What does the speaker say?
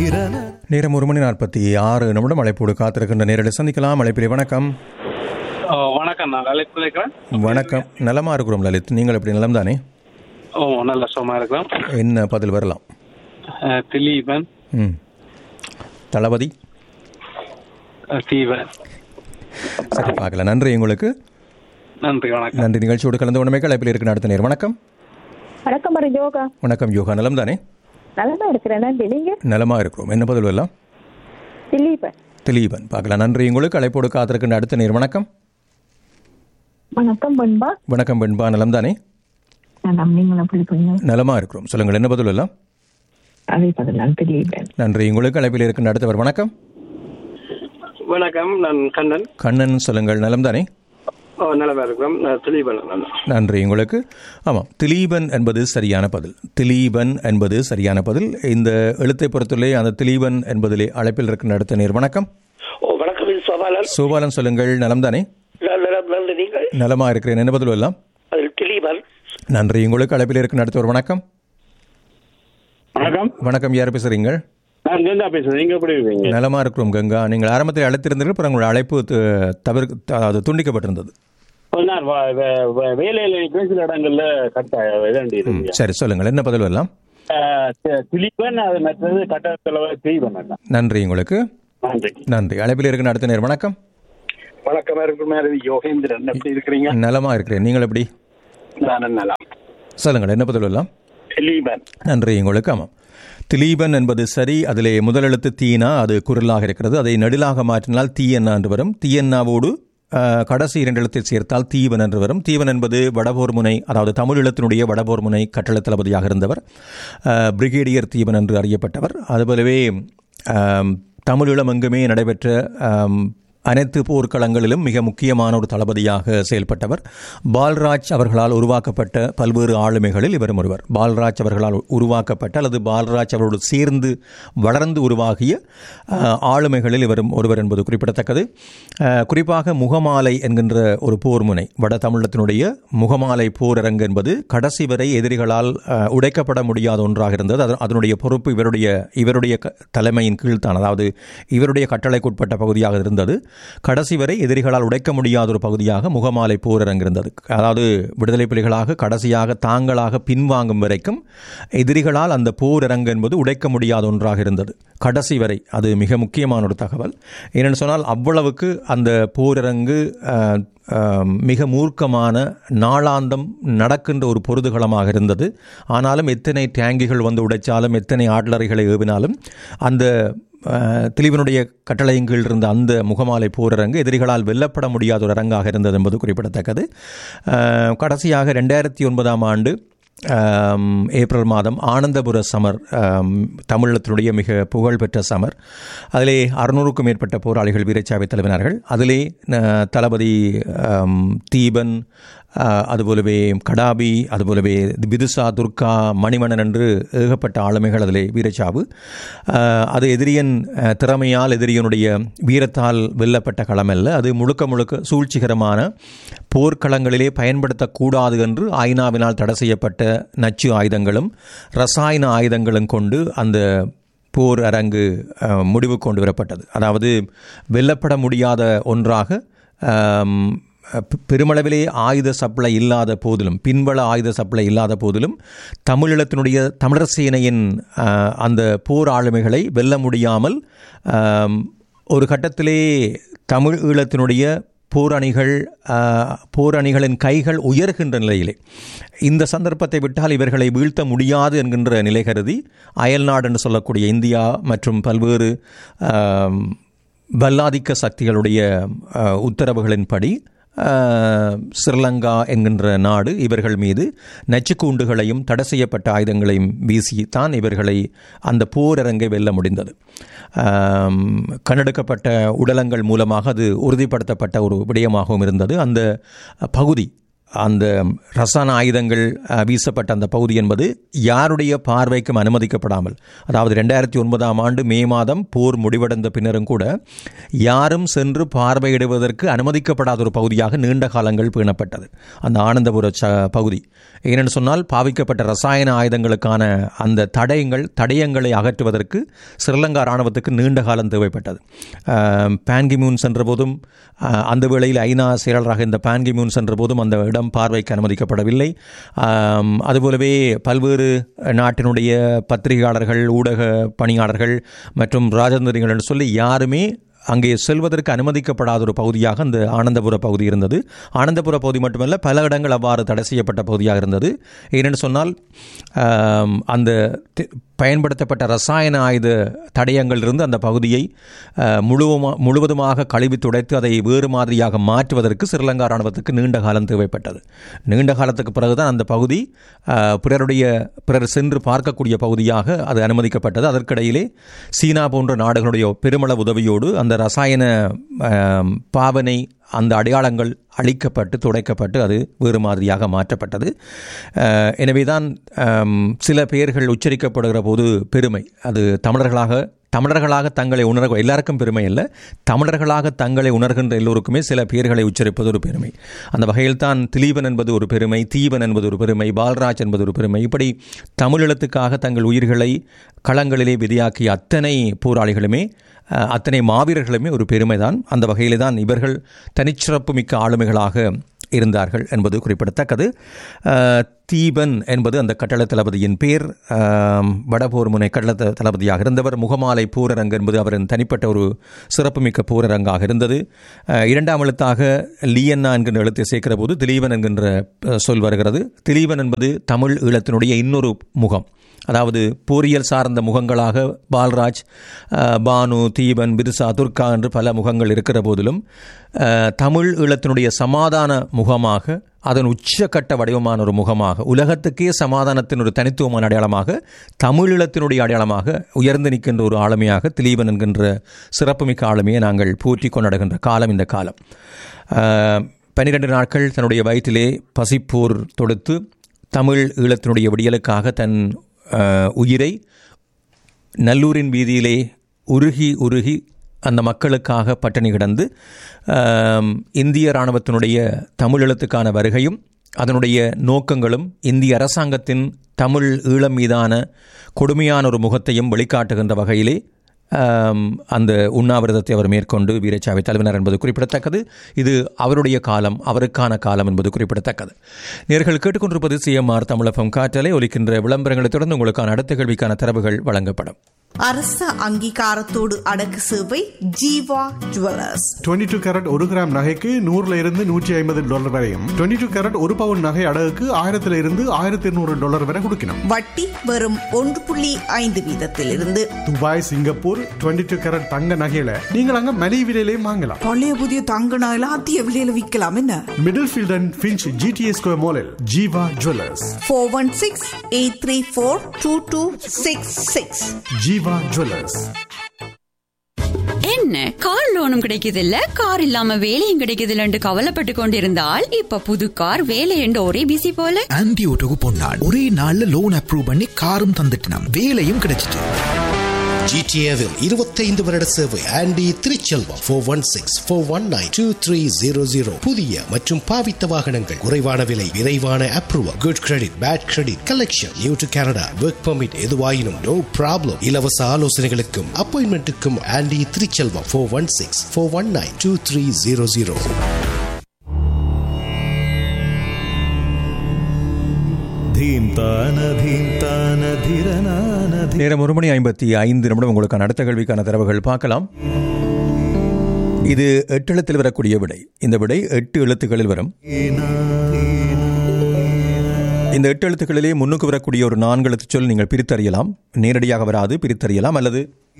திறன நேரம் ஒரு மணி நாற்பத்தி ஆறு நிமிடம் அழைப்போடு காத்திருக்கின்ற நேரடி சந்திக்கலாம் அழைப்பிலே வணக்கம் ஓ வணக்கம் நான் லலித் இருக்கிறேன் வணக்கம் நலமா இருக்கிறோம் லலித் நீங்கள் எப்படி நலம் தானே ஓ நல்ல சுகமா இருக்கிறோம் என்ன பதில் வரலாம் அஹ், திலீபன் ம் தளபதி அஹ், தீபன் சரி பார்க்கலாம் நன்றி உங்களுக்கு நன்றி வணக்கம் நன்றி நிகழ்ச்சியோடு கலந்து உடமைக்கு அழைப்பில் இருக்கிற அடுத்த நேரம் வணக்கம் வணக்கம் மறு யோகா வணக்கம் யோகா நலம் தானே நலமா இருக்கிறேன் நன்றி நீங்க நலமா இருக்கிறோம் என்ன பதில் வரலாம் திலீபன் திலீபன் பார்க்கலாம் நன்றி உங்களுக்கு அழைப்போடு காத்திருக்கின்ற அடுத்த நேரம் வணக்கம் வணக்கம் பண்பா வணக்கம் பெண்பா நலம் தானே நான் நீங்களும் அப்படி பண்ணி நலமா இருக்கிறோம் சொல்லுங்கள் என்ன பதில் வரலாம் அதை பதிலான் திலீபன் நன்றி உங்களுக்கு அழைப்பில் இருக்கின்ற அடுத்தவர் வணக்கம் வணக்கம் நான் கண்ணன் கண்ணன் சொல்லுங்கள் நலம் தானே ஓ நல்லதா இருக்கிறோம் நான் திலீபன் நான் நன்றி உங்களுக்கு ஆமாம் திலீபன் என்பது சரியான பதில் திலீபன் என்பது சரியான பதில் இந்த எழுத்தை பொறுத்துள்ளே அந்த திலீபன் என்பதிலே அழைப்பில் இருக்கின்ற அடுத்த நேர் வணக்கம் ஓ வணக்கம் இது சோபாலன் சோபாலன் சொல்லுங்கள் நலம் தானே நான் நலம் நன்றி நீங்கள் நலமா இருக்கிறேன் என்ன பதில் எல்லாம் அதில் திலீபன் நன்றி உங்களுக்கு அழைப்பில் இருக்கின்ற அடுத்த ஒரு வணக்கம் வணக்கம் வணக்கம் யார் பேசுறீங்க நான் கங்கா பேசுறேன் நீங்க எப்படி இருக்கீங்க நலமா இருக்கிறோம் கங்கா நீங்கள் ஆரம்பத்தில் அழைத்திருந்தீர்கள் அப்புறம் உங்களுடைய அழைப்பு து- தவிர்க்க அது துண்டிக்கப்பட்டிருந்தது கொஞ்ச நேரம் வ- வ- வ- வேலையில பேசுற இடங்கள்ல கட்டாய வேண்டி ம், சரி சொல்லுங்கள் என்ன பதில் எல்லாம் திலீபன் அது மற்றது கட்டத்தில் தீபன் அண்ணா. நன்றி உங்களுக்கு நன்றி நன்றி அழைப்பில் இருக்கின்ற அடுத்த நேர் வணக்கம் வணக்கம் இருக்கும் மேலே யோகேந்திரன் எப்படி இருக்கிறீங்க நலமா இருக்கிறேன் நீங்கள் எப்படி நான் நல்லா சொல்லுங்கள் என்ன பதில் எல்லாம் திலீபன் நன்றி உங்களுக்கு ஆமாம் திலீபன் என்பது சரி அதிலே முதலெழுத்து தீனா அது குரலாக இருக்கிறது அதை நெடிலாக மாற்றினால் தீயண்ணா என்று வரும் தீயண்ணாவோடு அஹ், கடைசி இரண்டு எழுத்தில் சேர்த்தால் தீவன் என்று வரும் தீவன் என்பது வடபோர் முனை அதாவது தமிழ் எழுத்தினுடைய வடபோர் முனை கட்டளை தளபதியாக இருந்தவர் அஹ், பிரிகேடியர் தீவன் என்று அறியப்பட்டவர் அதுபோலவே ஆம், தமிழீழம் எங்குமே நடைபெற்ற ஆம், அனைத்து போர்க்களங்களிலும் மிக முக்கியமான ஒரு தளபதியாக செயல்பட்டவர் பால்ராஜ் அவர்களால் உருவாக்கப்பட்ட பல்வேறு ஆளுமைகளில் இவரும் ஒருவர் பால்ராஜ் அவர்களால் உருவாக்கப்பட்ட அல்லது பால்ராஜ் அவரோடு சேர்ந்து வளர்ந்து உருவாகிய அஹ், ஆளுமைகளில் இவரும் ஒருவர் என்பது குறிப்பிடத்தக்கது அஹ், குறிப்பாக முகமாலை என்கின்ற ஒரு போர் முனை வட தமிழத்தினுடைய முகமாலை போரரங்கு என்பது கடைசி வரை எதிரிகளால் அஹ், உடைக்கப்பட முடியாத ஒன்றாக இருந்தது அது- அதனுடைய பொறுப்பு இவருடைய இவருடைய க- தலைமையின் கீழ்தான் அதாவது இவருடைய கட்டளைக்குட்பட்ட பகுதியாக இருந்தது கடைசி வரை எதிரிகளால் உடைக்க முடியாத ஒரு பகுதியாக முகமாலை போரரங்கு இருந்தது அதாவது விடுதலை புலிகளாக கடைசியாக தாங்களாக பின்வாங்கும் வரைக்கும் எதிரிகளால் அந்த போரரங்கு என்பது உடைக்க முடியாத ஒன்றாக இருந்தது கடைசி வரை அது மிக முக்கியமான ஒரு தகவல் ஏனென்று சொன்னால் அவ்வளவுக்கு அந்த போரரங்கு அஹ், அஹ், மிக மூர்க்கமான நாளாந்தம் நடக்கின்ற ஒரு பொருதுகளமாக இருந்தது ஆனாலும் எத்தனை டேங்கிகள் வந்து உடைச்சாலும் எத்தனை ஆட்லறைகளை ஏவினாலும் அந்த அஹ், திலீபனுடைய கட்டளையின் கீழ் இருந்த அந்த முகமாலை போரரங்கு எதிரிகளால் வெல்லப்பட முடியாத ஒரு அரங்காக இருந்தது என்பது குறிப்பிடத்தக்கது அஹ், கடைசியாக ரெண்டாயிரத்தி ஒன்பதாம் ஆண்டு ஆம், ஏப்ரல் மாதம் ஆனந்தபுர சமர் ஆம், தமிழகத்தினுடைய மிக புகழ்பெற்ற சமர் அதிலே அறுநூறுக்கும் மேற்பட்ட போராளிகள் வீரச்சாவை தலைவினார்கள் அதிலே அஹ், தளபதி ஆம், தீபன் அஹ், அதுபோலவே கடாபி அதுபோலவே விதுசா துர்கா மணிமணன் என்று ஏகப்பட்ட ஆளுமைகள் அதிலே வீரச்சாவு அஹ், அது எதிரியன் அஹ், திறமையால் எதிரியனுடைய வீரத்தால் வெல்லப்பட்ட களமல்ல அது முழுக்க முழுக்க சூழ்ச்சிகரமான போர்க்களங்களிலே பயன்படுத்தக்கூடாது என்று ஐநாவினால் தடை செய்யப்பட்ட நச்சு ஆயுதங்களும் ரசாயன ஆயுதங்களும் கொண்டு அந்த போர் அரங்கு அஹ், முடிவு கொண்டு வரப்பட்டது அதாவது வெல்லப்பட முடியாத ஒன்றாக ஆம், பெ- பெருமளவிலே ஆயுத சப்ளை இல்லாத போதிலும் பின்பள ஆயுத சப்ளை இல்லாத போதிலும் தமிழீழத்தினுடைய தமிழர் சேனையின் அஹ், அந்த போர் ஆளுமைகளை வெல்ல முடியாமல் ஆம், ஒரு கட்டத்திலே தமிழ் ஈழத்தினுடைய போர் அணிகள் ஆஹ், போர் அணிகளின் கைகள் உயர்கின்ற நிலையிலே இந்த சந்தர்ப்பத்தை விட்டால் இவர்களை வீழ்த்த முடியாது என்கின்ற நிலை கருதி அயல்நாடு என்று சொல்லக்கூடிய இந்தியா மற்றும் பல்வேறு ஆம், வல்லாதிக்க சக்திகளுடைய ஆஹ், உத்தரவுகளின்படி ஆஹ், ஸ்ரீலங்கா என்கின்ற நாடு இவர்கள் மீது நச்சுக்கூண்டுகளையும் தடை செய்யப்பட்ட ஆயுதங்களையும் வீசி தான் இவர்களை அந்த போரரங்கை வெல்ல முடிந்தது ஆம், கண்டெடுக்கப்பட்ட உடலங்கள் மூலமாக அது உறுதிப்படுத்தப்பட்ட ஒரு விடயமாகவும் இருந்தது அந்த பகுதி அந்த ரசாயன ஆயுதங்கள் அஹ், வீசப்பட்ட அந்த பகுதி என்பது யாருடைய பார்வைக்கும் அனுமதிக்கப்படாமல் அதாவது ரெண்டாயிரத்தி ஒன்பதாம் ஆண்டு மே மாதம் போர் முடிவடைந்த பின்னரும் கூட யாரும் சென்று பார்வையிடுவதற்கு அனுமதிக்கப்படாத ஒரு பகுதியாக நீண்ட காலங்கள் பேணப்பட்டது அந்த ஆனந்தபுர ச பகுதி ஏனென்று சொன்னால் பாவிக்கப்பட்ட ரசாயன ஆயுதங்களுக்கான அந்த தடயங்கள் தடயங்களை அகற்றுவதற்கு ஸ்ரீலங்கா இராணுவத்துக்கு நீண்ட காலம் தேவைப்பட்டது அஹ், பான்கிமூன் சென்ற போதும் அஹ், அந்த வேளையில் ஐநா செயலராக இந்த பான்கிமூன் சென்ற போதும் அந்த இடம் பார்வைக்கு அனுமதிக்கப்படவில்லை ஆம், அதுபோலவே பல்வேறு நாட்டினுடைய பத்திரிகையாளர்கள் ஊடக பணியாளர்கள் மற்றும் ராஜதந்திரிகள் என்று சொல்லி யாருமே அங்கே செல்வதற்கு அனுமதிக்கப்படாத ஒரு பகுதியாக அந்த ஆனந்தபுர பகுதி இருந்தது ஆனந்தபுர பகுதி மட்டுமல்ல பல இடங்கள் அவ்வாறு தடை செய்யப்பட்ட பகுதியாக இருந்தது ஏனென்று சொன்னால் ஆம், அந்த தி- பயன்படுத்தப்பட்ட ரசாயன ஆயுத தடயங்களிலிருந்து அந்த பகுதியை அஹ், முழுவதுமா முழுவதுமாக கழுவி துடைத்து அதை வேறு மாதிரியாக மாற்றுவதற்கு ஸ்ரீலங்கா இராணுவத்துக்கு நீண்ட காலம் தேவைப்பட்டது நீண்ட காலத்துக்கு பிறகுதான் அந்த பகுதி அஹ், பிறருடைய பிறர் சென்று பார்க்கக்கூடிய பகுதியாக அது அனுமதிக்கப்பட்டது அதற்கிடையிலே சீனா போன்ற நாடுகளுடைய பெருமளவு உதவியோடு அந்த ரசாயன அஹ், பாவனை அந்த அடையாளங்கள் அழிக்கப்பட்டு துடைக்கப்பட்டு அது வேறு மாதிரியாக மாற்றப்பட்டது அஹ், எனவேதான் அம், சில பெயர்கள் உச்சரிக்கப்படுகிற போது பெருமை அது தமிழர்களாக தமிழர்களாக தங்களை உணர எல்லாருக்கும் பெருமை அல்ல தமிழர்களாக தங்களை உணர்கின்ற எல்லோருக்குமே சில பெயர்களை உச்சரிப்பது ஒரு பெருமை அந்த வகையில் தான் திலீபன் என்பது ஒரு பெருமை தீபன் என்பது ஒரு பெருமை பால்ராஜ் என்பது ஒரு பெருமை இப்படி தமிழீழத்துக்காக தங்கள் உயிர்களை களங்களிலே விதியாக்கிய அத்தனை போராளிகளுமே அஹ், அத்தனை மாவீரர்களுமே ஒரு பெருமைதான் அந்த வகையிலே தான் இவர்கள் தனிச்சிறப்பு மிக்க ஆளுமைகளாக இருந்தார்கள் என்பது குறிப்பிடத்தக்கது அஹ், தீபன் என்பது அந்த கட்டள தளபதியின் பேர் ஆம், வடபோர் முனை கட்டள த- தளபதியாக இருந்தவர் முகமாலை போரரங்கு என்பது அவரின் தனிப்பட்ட ஒரு சிறப்புமிக்க போரரங்காக இருந்தது அஹ், இரண்டாம் எழுத்தாக லியன்னா என்கின்ற எழுத்தை சேர்க்கிற போது திலீபன் என்கின்ற அஹ், சொல் வருகிறது திலீபன் என்பது தமிழ் ஈழத்தினுடைய இன்னொரு முகம் அதாவது போரியல் சார்ந்த முகங்களாக பால்ராஜ் அஹ், பானு தீபன் பிர்சா துர்கா என்று பல முகங்கள் இருக்கிற போதிலும் அஹ், தமிழ் ஈழத்தினுடைய சமாதான முகமாக அதன் உச்சக்கட்ட வடிவமான ஒரு முகமாக உலகத்துக்கே சமாதானத்தின் ஒரு தனித்துவமான அடையாளமாக தமிழீழத்தினுடைய அடையாளமாக உயர்ந்து நிற்கின்ற ஒரு ஆளுமையாக திலீபன் என்கின்ற சிறப்புமிக்க ஆளுமையை நாங்கள் போற்றி கொண்டாடுகின்ற காலம் இந்த காலம் அஹ், பன்னிரண்டு நாட்கள் தன்னுடைய வயிற்றிலே பசிப்போர் தொடுத்து தமிழ் ஈழத்தினுடைய விடியலுக்காக தன் அஹ், உயிரை நல்லூரின் வீதியிலே உருகி உருகி அந்த மக்களுக்காக பட்டினி கிடந்து ஆம், இந்திய இராணுவத்தினுடைய தமிழீழத்துக்கான வருகையும் அதனுடைய நோக்கங்களும் இந்திய அரசாங்கத்தின் தமிழ் ஈழம் மீதான கொடுமையான ஒரு முகத்தையும் வெளிக்காட்டுகின்ற வகையிலே ஆம், அந்த உண்ணாவிரதத்தை அவர் மேற்கொண்டு வீரச்சாவை தலைவினர் என்பது குறிப்பிடத்தக்கது இது அவருடைய காலம் அவருக்கான காலம் என்பது குறிப்பிடத்தக்கது நேர்கள் கேட்டுக்கொண்டிருப்பது சிஎம்ஆர் தமிழகம் காற்றலை ஒலிக்கின்ற விளம்பரங்களை தொடர்ந்து உங்களுக்கான அடுத்த கேள்விக்கான தரவுகள் வழங்கப்படும் அரச அங்கீகாரத்தோடு அடக்கு சேவை ஜீவா ஜுவல்லர்ஸ் 22 டூ கேரட் ஒரு கிராம் நகைக்கு நூறுல இருந்து நூற்றி ஐம்பது டாலர் வரையும் 22 டூ கேரட் ஒரு பவுன் நகை அடகுக்கு ஆயிரத்துல இருந்து ஆயிரத்தி இருநூறு டாலர் வரை கொடுக்கணும் வட்டி வெறும் ஒன்று புள்ளி ஐந்து வீதத்திலிருந்து துபாய் சிங்கப்பூர் 22 டூ கேரட் தங்க நகையில நீங்கள் அங்க மலிவு விலையிலையும் வாங்கலாம் பழைய புதிய தங்க நகையில அதிக விலையில விற்கலாம் என்ன middle field and finch GTA square மாலில் Jeeva jewellers four one six eight three four two two six six Jeeva jewellers என்ன கார் லோனும் கிடைக்குது இல்ல கார் இல்லாம வேலையும் கிடைக்குது இல்லன்னு கவலைப்பட்டு கொண்டிருந்தால் இப்ப புது கார் வேலை என்று ஒரே பிசி போல ஆன்டி ஓட்டோக்கு பொன்னாள் ஒரே நாள்ல லோன் அப்ரூவ் பண்ணி காரும் தந்துட்டினாம் வேலையும் கிடைச்சிட்டு ஜிடிஏவில் இருபத்தைந்து வருட சேவை Andy Thiruchelvam four one six four one nine two three zero zero புதிய மற்றும் பாவித்த வாகனங்கள் குறைவான விலை விரைவான approval good credit bad credit collection new to Canada work permit எதுவாயினும் நோ ப்ராப்ளம் இலவச ஆலோசனைகளுக்கும் அப்பாயின்மெண்ட்டுக்கும் Andy Thiruchelvam four one six four one nine two three zero zero நேரம் ஒரு மணி ஐம்பத்தி ஐந்து நிமிடம் உங்களுக்கான அடுத்த கேள்விக்கான தரவுகள் பார்க்கலாம் இது எட்டு எழுத்தில் வரக்கூடிய விடை இந்த விடை எட்டு எழுத்துக்களில் வரும் இந்த எட்டு எழுத்துக்களிலே முன்னுக்கு வரக்கூடிய ஒரு நான்கு எழுத்து சொல் நீங்கள் பிரித்தறியலாம் நேரடியாக வராது பிரித்தறியலாம் அல்லது